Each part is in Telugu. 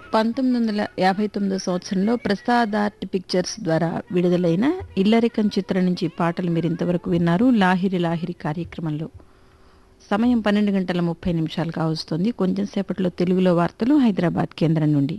పంతొమ్మిది వందల యాభై తొమ్మిదో సంవత్సరంలో ప్రసాద్ ఆర్ట్ పిక్చర్స్ ద్వారా విడుదలైన ఇల్లరికం చిత్రం నుంచి పాటలు మీరు ఇంతవరకు విన్నారు లాహిరి లాహిరి కార్యక్రమంలో సమయం పన్నెండు గంటల ముప్పై నిమిషాలు కావస్తుంది కొంచెం సేపట్లో తెలుగులో వార్తలు హైదరాబాద్ కేంద్రం నుండి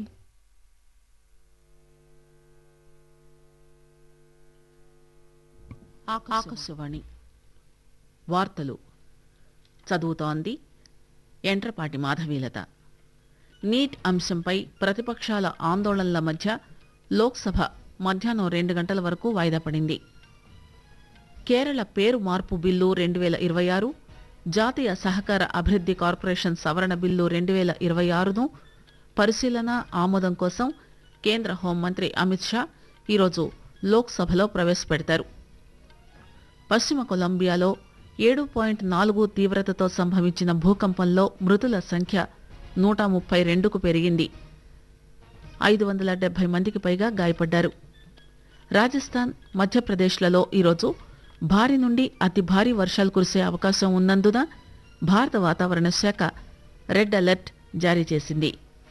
ఆకాశవాణి వార్తలు చదువుతోంది ఎంట్రపాటి మాధవీలత నీట్ అంశంపై ప్రతిపక్షాల ఆందోళనల మధ్య లోక్సభ మధ్యాహ్నం రెండు గంటల వరకు వాయిదా పడింది కేరళ పేరు మార్పు బిల్లు రెండు వేల ఇరవై ఆరు జాతీయ సహకార అభివృద్ధి కార్పొరేషన్ సవరణ బిల్లు రెండు వేల ఇరవై ఆరును పరిశీలన ఆమోదం కోసం కేంద్ర హోంమంత్రి అమిత్ షా ఈరోజు లోక్సభలో ప్రవేశపెడతారు పశ్చిమ కొలంబియాలో ఏడు పాయింట్ నాలుగు తీవ్రతతో సంభవించిన భూకంపంలో మృతుల సంఖ్య నూట ముప్పై రెండుకు పెరిగింది ఐదు వందల డెబ్బై మందికి పైగా గాయపడ్డారు రాజస్థాన్ మధ్యప్రదేశ్లలో ఈరోజు భారీ నుండి అతి భారీ వర్షాలు కురిసే అవకాశం ఉన్నందున భారత వాతావరణ శాఖ రెడ్ అలర్ట్ జారీ చేసింది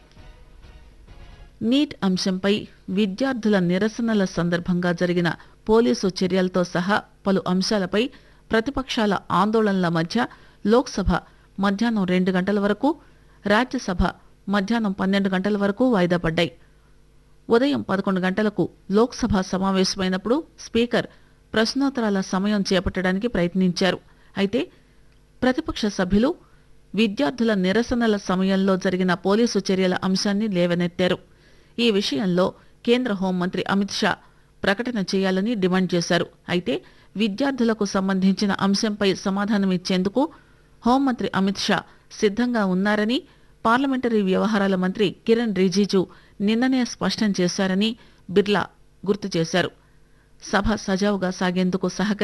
నీట్ అంశంపై విద్యార్థుల నిరసనల సందర్భంగా జరిగిన పోలీసు చర్యలతో సహా పలు అంశాలపై ప్రతిపక్షాల ఆందోళనల మధ్య లోక్సభ మధ్యాహ్నం రెండు గంటల వరకు రాజ్యసభ మధ్యాహ్నం పన్నెండు గంటల వరకు వాయిదా పడ్డాయి ఉదయం పదకొండు గంటలకు లోక్సభ సమావేశమైనప్పుడు స్పీకర్ ప్రశ్నోత్తరాల సమయం చేపట్టడానికి ప్రయత్నించారు అయితే ప్రతిపక్ష సభ్యులు విద్యార్థుల నిరసనల సమయంలో జరిగిన పోలీసు చర్యల అంశాన్ని లేవనెత్తారు ఈ విషయంలో కేంద్ర హోంమంత్రి అమిత్ షా ప్రకటన చేయాలని డిమాండ్ చేశారు అయితే విద్యార్థులకు సంబంధించిన అంశంపై సమాధానమిచ్చేందుకు హోంమంత్రి అమిత్ షా సిద్ధంగా ఉన్నారని పార్లమెంటరీ వ్యవహారాల మంత్రి కిరణ్ రిజిజు నిన్ననే స్పష్టం చేశారని బిర్లా గుర్తు చేశారు సభ సజావుగా సాగేందుకు సహకరి